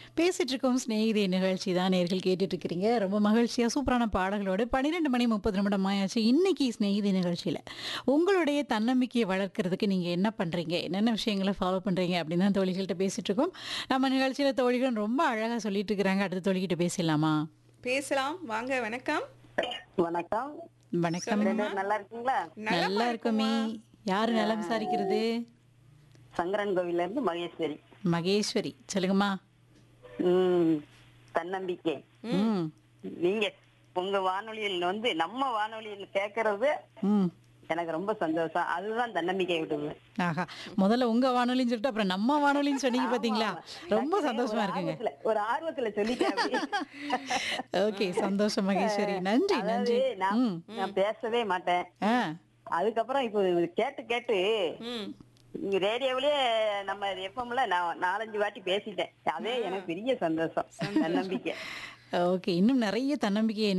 பேசிட்டு இருக்கோம் சிநேகிதி நிகழ்ச்சி தான் நேர்கள் கேட்டுட்டு இருக்கிறீங்க ரொம்ப மகிழ்ச்சியா சூப்பரான பாடல்களோடு பன்னிரெண்டு மணி முப்பது நிமிடம் ஆயாச்சு இன்னைக்கு சிநேகிதி நிகழ்ச்சியில உங்களுடைய தன்னம்பிக்கையை வளர்க்கறதுக்கு நீங்க என்ன பண்றீங்க என்னென்ன விஷயங்களை ஃபாலோ பண்றீங்க அப்படின்னு தான் தோழிகள்கிட்ட பேசிட்டு இருக்கோம் நம்ம நிகழ்ச்சியில தோழிகள் ரொம்ப அழகா சொல்லிட்டு இருக்கிறாங்க அடுத்த தோழிகிட்ட பேசலாமா பேசலாம் வாங்க வணக்கம் வணக்கம் வணக்கம் ரெண்டு பேரும் நல்லா இருக்கீங்களா நல்லா இருக்குமே யாரு நலம் விசாரிக்கிறது சங்கரன் கோவில்ல இருந்து மகேஸ்வரி மகேஸ்வரி சொல்லுங்கம்மா ம் தன்னம்பிக்கை ம் நீங்க உங்க வானொலியில் வந்து நம்ம வானொலியில் கேட்கறது ம் எனக்கு ரொம்ப சந்தோஷம் அதுதான் தன்னம்பிக்கை விடுது ஆஹா முதல்ல உங்க வானொலின்னு சொல்லிட்டு அப்புறம் நம்ம வானொலின்னு சொன்னீங்க பாத்தீங்களா ரொம்ப சந்தோஷமா ஒரு இருக்குங்க ஆர்வத்துல- ஒரு ஆர்வத்துல சொல்லிட்டேன் அப்படி. ஓகே சந்தோஷம் மகேஸ்வரி நன்றி அதாவது நன்றி நான் ம் நான் பேசவே மாட்டேன் ஆ அதுக்கப்புறம் இப்போ இது கேட்டு கேட்டு ம் இங்க ரேடியோவிலேயே நம்ம எஃப்எம்ல நான் நாலஞ்சு வாட்டி பேசிட்டேன் அதே எனக்கு பெரிய சந்தோஷம் தன்னம்பிக்கை ஓகே இன்னும் நிறைய தன்னம்பிக்கையை